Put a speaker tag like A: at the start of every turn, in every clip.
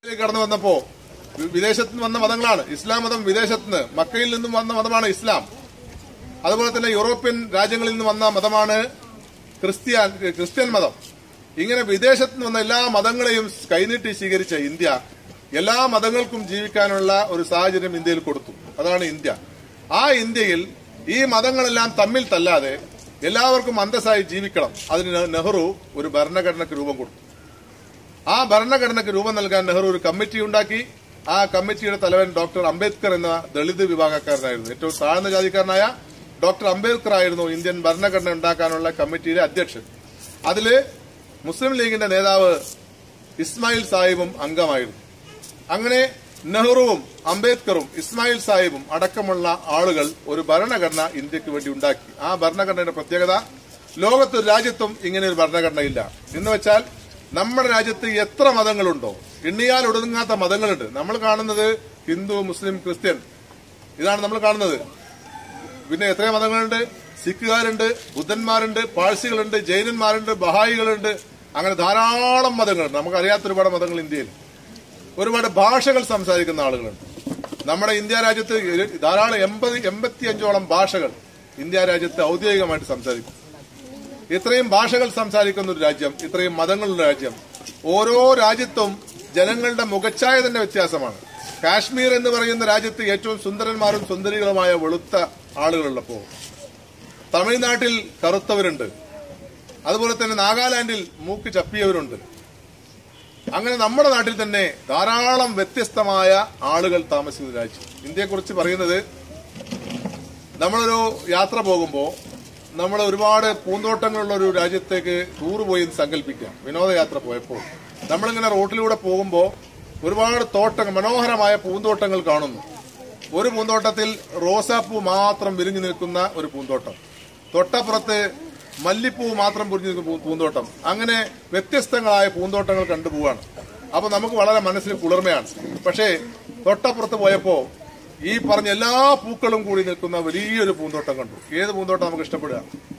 A: ഇന്ത്യയിലേക്ക് കടന്നു വന്നപ്പോ വി- വിദേശത്ത് നിന്ന് വന്ന മതങ്ങളാണ് ഇസ്ലാം മതം വിദേശത്ത് നിന്ന് മക്കയിൽ നിന്നും വന്ന മതമാണ് ഇസ്ലാം അതുപോലെ തന്നെ യൂറോപ്യൻ രാജ്യങ്ങളിൽ നിന്ന് വന്ന മതമാണ് ക്രിസ്ത്യാൻ ക്രിസ്ത്യൻ മതം ഇങ്ങനെ വിദേശത്ത് നിന്ന് വന്ന എല്ലാ മതങ്ങളെയും കൈനീട്ടി സ്വീകരിച്ച ഇന്ത്യ എല്ലാ മതങ്ങൾക്കും ജീവിക്കാനുള്ള ഒരു സാഹചര്യം ഇന്ത്യയിൽ കൊടുത്തു അതാണ് ഇന്ത്യ ആ ഇന്ത്യയിൽ ഈ മതങ്ങളെല്ലാം തമ്മിൽ തല്ലാതെ എല്ലാവർക്കും അന്തസ്സായി ജീവിക്കണം അതിന് നെഹ്റു ഒരു ഭരണഘടനയ്ക്ക് രൂപം കൊടുത്തു ആ ഭരണഘടനയ്ക്ക് രൂപം നൽകാൻ നെഹ്റു ഒരു കമ്മിറ്റി ഉണ്ടാക്കി ആ കമ്മിറ്റിയുടെ തലവൻ ഡോക്ടർ അംബേദ്കർ എന്ന ദളിത് വിഭാഗക്കാരനായിരുന്നു ഏറ്റവും താഴ്ന്ന ജാതിക്കാരനായ ഡോക്ടർ അംബേദ്കർ ആയിരുന്നു ഇന്ത്യൻ ഭരണഘടന ഉണ്ടാക്കാനുള്ള കമ്മിറ്റിയിലെ അധ്യക്ഷൻ അതില് മുസ്ലിം ലീഗിന്റെ നേതാവ് ഇസ്മായിൽ സാഹിബും അംഗമായിരുന്നു അങ്ങനെ നെഹ്റുവും അംബേദ്കറും ഇസ്മായിൽ സാഹിബും അടക്കമുള്ള ആളുകൾ ഒരു ഭരണഘടന ഇന്ത്യക്ക് വേണ്ടി ഉണ്ടാക്കി ആ ഭരണഘടനയുടെ പ്രത്യേകത ലോകത്തൊരു രാജ്യത്തും ഇങ്ങനെ ഒരു ഭരണഘടനയില്ല എന്ന് വെച്ചാൽ നമ്മുടെ രാജ്യത്ത് എത്ര മതങ്ങളുണ്ടോ എണ്ണിയാൽ ഒടുങ്ങാത്ത മതങ്ങളുണ്ട് നമ്മൾ കാണുന്നത് ഹിന്ദു മുസ്ലിം ക്രിസ്ത്യൻ ഇതാണ് നമ്മൾ കാണുന്നത് പിന്നെ എത്ര മതങ്ങളുണ്ട് സിഖുകാരുണ്ട് ബുദ്ധന്മാരുണ്ട് പാഴ്സികളുണ്ട് ജൈനന്മാരുണ്ട് ബഹായികളുണ്ട് അങ്ങനെ ധാരാളം മതങ്ങളുണ്ട് നമുക്കറിയാത്ത ഒരുപാട് മതങ്ങൾ ഇന്ത്യയിൽ ഒരുപാട് ഭാഷകൾ സംസാരിക്കുന്ന ആളുകളുണ്ട് നമ്മുടെ ഇന്ത്യ രാജ്യത്ത് ഒരു ധാരാളം എൺപത് എൺപത്തി അഞ്ചോളം ഭാഷകൾ ഇന്ത്യ രാജ്യത്ത് ഔദ്യോഗികമായിട്ട് സംസാരിക്കും ഇത്രയും ഭാഷകൾ സംസാരിക്കുന്ന ഒരു രാജ്യം ഇത്രയും മതങ്ങളുള്ള രാജ്യം ഓരോ രാജ്യത്തും ജനങ്ങളുടെ മുഖച്ഛായ തന്നെ വ്യത്യാസമാണ് കാശ്മീർ എന്ന് പറയുന്ന രാജ്യത്ത് ഏറ്റവും സുന്ദരന്മാരും സുന്ദരികളുമായ വെളുത്ത ആളുകളുള്ളപ്പോ തമിഴ്നാട്ടിൽ കറുത്തവരുണ്ട് അതുപോലെ തന്നെ നാഗാലാൻഡിൽ മൂക്ക് ചപ്പിയവരുണ്ട് അങ്ങനെ നമ്മുടെ നാട്ടിൽ തന്നെ ധാരാളം വ്യത്യസ്തമായ ആളുകൾ താമസിക്കുന്ന രാജ്യം ഇന്ത്യയെക്കുറിച്ച് പറയുന്നത് നമ്മളൊരു യാത്ര പോകുമ്പോൾ നമ്മൾ ഒരുപാട് പൂന്തോട്ടങ്ങളുള്ള ഒരു രാജ്യത്തേക്ക് ടൂർ പോയി എന്ന് സങ്കല്പിക്കാം വിനോദയാത്ര പോയപ്പോൾ നമ്മളിങ്ങനെ റോട്ടിലൂടെ പോകുമ്പോൾ ഒരുപാട് തോട്ടങ്ങൾ മനോഹരമായ പൂന്തോട്ടങ്ങൾ കാണുന്നു ഒരു പൂന്തോട്ടത്തിൽ റോസാപ്പൂ മാത്രം വിരിഞ്ഞു നിൽക്കുന്ന ഒരു പൂന്തോട്ടം തൊട്ടപ്പുറത്ത് മല്ലിപ്പൂ മാത്രം പൊരിഞ്ഞു നിൽക്കുന്ന പൂ- പൂന്തോട്ടം അങ്ങനെ വ്യത്യസ്തങ്ങളായ പൂന്തോട്ടങ്ങൾ കണ്ടുപോവാണ് അപ്പൊ നമുക്ക് വളരെ മനസ്സിന് കുളിർമയാണ് പക്ഷേ തൊട്ടപ്പുറത്ത് പോയപ്പോ ഈ പറഞ്ഞ എല്ലാ പൂക്കളും കൂടി നിൽക്കുന്ന വലിയൊരു പൂന്തോട്ടം കണ്ടു ഏത് പൂന്തോട്ടം നമുക്ക് ഇഷ്ടപ്പെടുക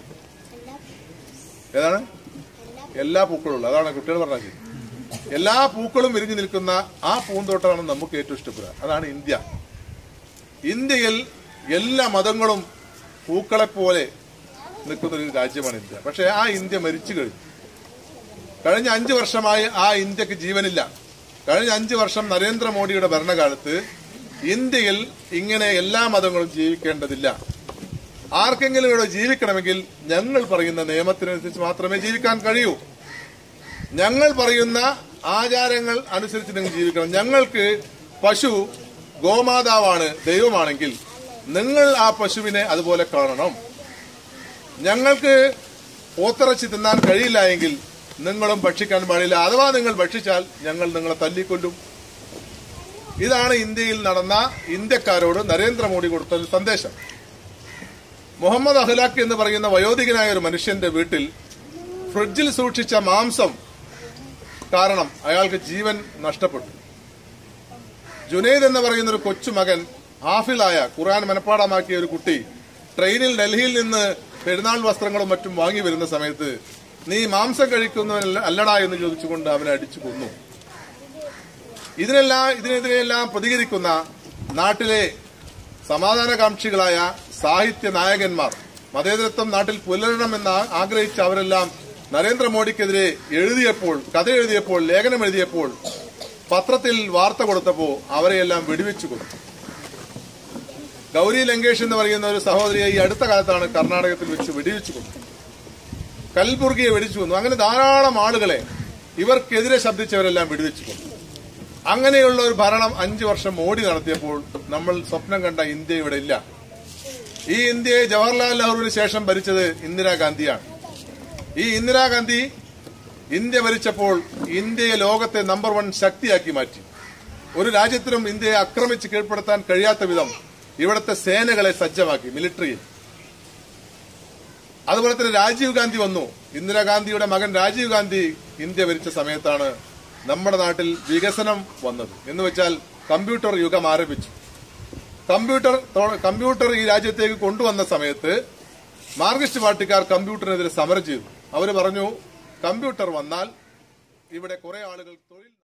A: ഏതാണ് എല്ലാ പൂക്കളും ഉള്ളത് അതാണ് കുട്ടികൾ പറഞ്ഞാൽ ശരി എല്ലാ പൂക്കളും വിരിഞ്ഞു നിൽക്കുന്ന ആ പൂന്തോട്ടമാണ് നമുക്ക് ഏറ്റവും ഇഷ്ടപ്പെടുക അതാണ് ഇന്ത്യ ഇന്ത്യയിൽ എല്ലാ മതങ്ങളും പൂക്കളെ പോലെ നിൽക്കുന്ന ഒരു രാജ്യമാണ് ഇന്ത്യ പക്ഷെ ആ ഇന്ത്യ മരിച്ചു കഴിഞ്ഞു കഴിഞ്ഞ അഞ്ചു വർഷമായി ആ ഇന്ത്യക്ക് ജീവനില്ല കഴിഞ്ഞ അഞ്ചു വർഷം നരേന്ദ്രമോദിയുടെ ഭരണകാലത്ത് ഇന്ത്യയിൽ ഇങ്ങനെ എല്ലാ മതങ്ങളും ജീവിക്കേണ്ടതില്ല ആർക്കെങ്കിലും ഇവിടെ ജീവിക്കണമെങ്കിൽ ഞങ്ങൾ പറയുന്ന നിയമത്തിനനുസരിച്ച് മാത്രമേ ജീവിക്കാൻ കഴിയൂ ഞങ്ങൾ പറയുന്ന ആചാരങ്ങൾ അനുസരിച്ച് നിങ്ങൾ ജീവിക്കണം ഞങ്ങൾക്ക് പശു ഗോമാതാവാണ് ദൈവമാണെങ്കിൽ നിങ്ങൾ ആ പശുവിനെ അതുപോലെ കാണണം ഞങ്ങൾക്ക് പോത്തിറച്ചി തിന്നാൻ കഴിയില്ല എങ്കിൽ നിങ്ങളും ഭക്ഷിക്കാൻ പാടില്ല അഥവാ നിങ്ങൾ ഭക്ഷിച്ചാൽ ഞങ്ങൾ നിങ്ങളെ തല്ലിക്കൊല്ലും ഇതാണ് ഇന്ത്യയിൽ നടന്ന ഇന്ത്യക്കാരോട് നരേന്ദ്രമോദി കൊടുത്ത ഒരു സന്ദേശം മുഹമ്മദ് അഹ്ലാഖ് എന്ന് പറയുന്ന വയോധികനായ ഒരു മനുഷ്യന്റെ വീട്ടിൽ ഫ്രിഡ്ജിൽ സൂക്ഷിച്ച മാംസം കാരണം അയാൾക്ക് ജീവൻ നഷ്ടപ്പെട്ടു ജുനൈദ് എന്ന് പറയുന്ന ഒരു കൊച്ചുമകൻ ഹാഫിലായ ഖുർആൻ മനഃപ്പാടമാക്കിയ ഒരു കുട്ടി ട്രെയിനിൽ ഡൽഹിയിൽ നിന്ന് പെരുന്നാൾ വസ്ത്രങ്ങളും മറ്റും വാങ്ങി വരുന്ന സമയത്ത് നീ മാംസം കഴിക്കുന്നവനല്ല അല്ലടാ എന്ന് ചോദിച്ചുകൊണ്ട് അവനെ അടിച്ചു കൊന്നു ഇതിനെല്ലാം ഇതിനെതിരെയെല്ലാം പ്രതികരിക്കുന്ന നാട്ടിലെ സമാധാനകാംക്ഷികളായ സാഹിത്യ നായകന്മാർ മതേതരത്വം നാട്ടിൽ പുലരണമെന്ന് ആ- ആഗ്രഹിച്ച അവരെല്ലാം നരേന്ദ്രമോദിക്കെതിരെ എഴുതിയപ്പോൾ കഥ എഴുതിയപ്പോൾ ലേഖനം എഴുതിയപ്പോൾ പത്രത്തിൽ വാർത്ത കൊടുത്തപ്പോൾ അവരെയെല്ലാം വെടിവെച്ചു കൊടുത്തു ഗൗരി ലങ്കേഷ് എന്ന് പറയുന്ന ഒരു സഹോദരിയെ ഈ അടുത്ത കാലത്താണ് കർണാടകത്തിൽ വെച്ച് വെടിവെച്ചു കൊന്നത് കൽബുർഗിയെ വെടിച്ചു കൊന്നു അങ്ങനെ ധാരാളം ആളുകളെ ഇവർക്കെതിരെ ശബ്ദിച്ചവരെല്ലാം വെടിവെച്ചു കൊന്നു അങ്ങനെയുള്ള ഒരു ഭരണം അഞ്ചു വർഷം മോഡി നടത്തിയപ്പോൾ നമ്മൾ സ്വപ്നം കണ്ട ഇന്ത്യ ഇവിടെ ഇല്ല ഈ ഇന്ത്യയെ ജവഹർലാൽ നെഹ്റുവിന് ശേഷം ഭരിച്ചത് ഇന്ദിരാഗാന്ധിയാണ് ഈ ഇന്ദിരാഗാന്ധി ഇന്ത്യ ഭരിച്ചപ്പോൾ ഇന്ത്യയെ ലോകത്തെ നമ്പർ വൺ ശക്തിയാക്കി മാറ്റി ഒരു രാജ്യത്തിനും ഇന്ത്യയെ ആക്രമിച്ച് കീഴ്പ്പെടുത്താൻ കഴിയാത്ത വിധം ഇവിടുത്തെ സേനകളെ സജ്ജമാക്കി മിലിറ്ററിയിൽ അതുപോലെ തന്നെ രാജീവ് ഗാന്ധി വന്നു ഇന്ദിരാഗാന്ധിയുടെ മകൻ രാജീവ് ഗാന്ധി ഇന്ത്യ ഭരിച്ച സമയത്താണ് നമ്മുടെ നാട്ടിൽ വികസനം വന്നത് എന്ന് വെച്ചാൽ കമ്പ്യൂട്ടർ യുഗം ആരംഭിച്ചു കമ്പ്യൂട്ടർ തോ- കമ്പ്യൂട്ടർ ഈ രാജ്യത്തേക്ക് കൊണ്ടുവന്ന സമയത്ത് മാർക്സിസ്റ്റ് പാർട്ടിക്കാർ കമ്പ്യൂട്ടറിനെതിരെ സമരം ചെയ്തു അവർ പറഞ്ഞു കമ്പ്യൂട്ടർ വന്നാൽ ഇവിടെ കുറെ ആളുകൾ തൊഴിൽ